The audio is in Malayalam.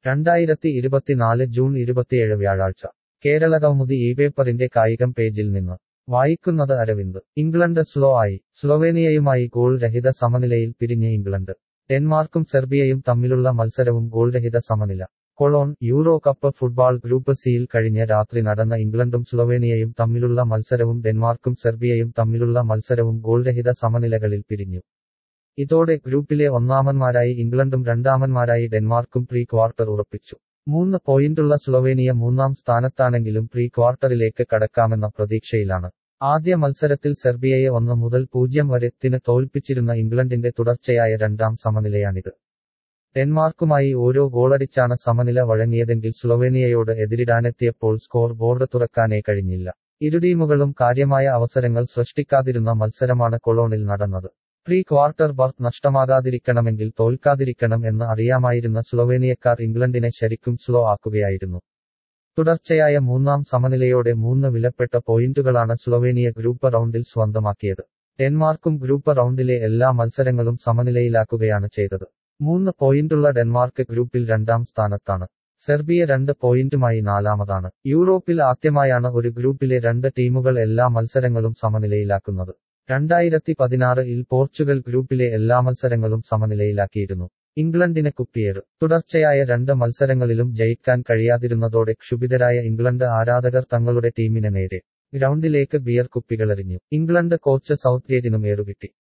രണ്ടായിരത്തി ഇരുപത്തിനാല് ജൂൺ ഇരുപത്തിയേഴ് വ്യാഴാഴ്ച കേരളകൗമുദി ഈ പേപ്പറിന്റെ കായികം പേജിൽ നിന്ന് വായിക്കുന്നത് അരവിന്ദ് ഇംഗ്ലണ്ട് സ്ലോ ആയി സ്ലൊവേനിയയുമായി ഗോൾ രഹിത സമനിലയിൽ പിരിഞ്ഞ് ഇംഗ്ലണ്ട് ഡെൻമാർക്കും സെർബിയയും തമ്മിലുള്ള മത്സരവും ഗോൾരഹിത സമനില Cologne Euro cup football group സിയിൽ കഴിഞ്ഞ രാത്രി നടന്ന ഇംഗ്ലണ്ടും സ്ലൊവേനിയയും തമ്മിലുള്ള മത്സരവും ഡെൻമാർക്കും സെർബിയയും തമ്മിലുള്ള മത്സരവും ഗോൾരഹിത സമനിലകളിൽ പിരിഞ്ഞു ഇതോടെ ഗ്രൂപ്പിലെ ഒന്നാമന്മാരായി ഇംഗ്ലണ്ടും രണ്ടാമന്മാരായി ഡെൻമാർക്കും പ്രീ ക്വാർട്ടർ ഉറപ്പിച്ചു മൂന്ന് പോയിന്റുള്ള സ്ലൊവേനിയ മൂന്നാം സ്ഥാനത്താണെങ്കിലും പ്രീ ക്വാർട്ടറിലേക്ക് കടക്കാമെന്ന പ്രതീക്ഷയിലാണ് ആദ്യ മത്സരത്തിൽ സെർബിയയെ ഒന്ന് മുതൽ പൂജ്യം വരെ ത്തിന് തോൽപ്പിച്ചിരുന്ന ഇംഗ്ലണ്ടിന്റെ തുടർച്ചയായ രണ്ടാം സമനിലയാണിത് ഡെൻമാർക്കുമായി ഓരോ ഗോളടിച്ചാണ് സമനില വഴങ്ങിയതെങ്കിൽ സ്ലൊവേനിയയോട് എതിരിടാനെത്തിയപ്പോൾ സ്കോർ ബോർഡ് തുറക്കാനേ കഴിഞ്ഞില്ല ഇരു ടീമുകളും കാര്യമായ അവസരങ്ങൾ സൃഷ്ടിക്കാതിരുന്ന മത്സരമാണ് കൊളോണിൽ നടന്നത് പ്രീ ക്വാർട്ടർ ബർത്ത് നഷ്ടമാകാതിരിക്കണമെങ്കിൽ തോൽക്കാതിരിക്കണം എന്ന് അറിയാമായിരുന്ന സ്ലൊവേനിയക്കാർ ഇംഗ്ലണ്ടിനെ ശരിക്കും സ്ലോ ആക്കുകയായിരുന്നു തുടർച്ചയായ മൂന്നാം സമനിലയോടെ മൂന്ന് വിലപ്പെട്ട പോയിന്റുകളാണ് സ്ലൊവേനിയ ഗ്രൂപ്പ് റൗണ്ടിൽ സ്വന്തമാക്കിയത് ഡെൻമാർക്കും ഗ്രൂപ്പ് റൗണ്ടിലെ എല്ലാ മത്സരങ്ങളും സമനിലയിലാക്കുകയാണ് ചെയ്തത് മൂന്ന് പോയിന്റുള്ള ഡെൻമാർക്ക് ഗ്രൂപ്പിൽ രണ്ടാം സ്ഥാനത്താണ് സെർബിയ രണ്ട് പോയിന്റുമായി നാലാമതാണ് യൂറോപ്പിൽ ആദ്യമായാണ് ഒരു ഗ്രൂപ്പിലെ രണ്ട് ടീമുകൾ എല്ലാ മത്സരങ്ങളും സമനിലയിലാക്കുന്നത് രണ്ടായിരത്തി പതിനാറിൽ പോർച്ചുഗൽ ഗ്രൂപ്പിലെ എല്ലാ മത്സരങ്ങളും സമനിലയിലാക്കിയിരുന്നു ഇംഗ്ലണ്ടിന് കുപ്പിയേറ് തുടർച്ചയായ രണ്ട് മത്സരങ്ങളിലും ജയിക്കാൻ കഴിയാതിരുന്നതോടെ ക്ഷുഭിതരായ ഇംഗ്ലണ്ട് ആരാധകർ തങ്ങളുടെ ടീമിന് നേരെ ഗ്രൗണ്ടിലേക്ക് ബിയർ കുപ്പികളെറിഞ്ഞു ഇംഗ്ലണ്ട് കോച്ച് സൗത്ത് ഗേറ്റിനും ഏറുകിട്ടി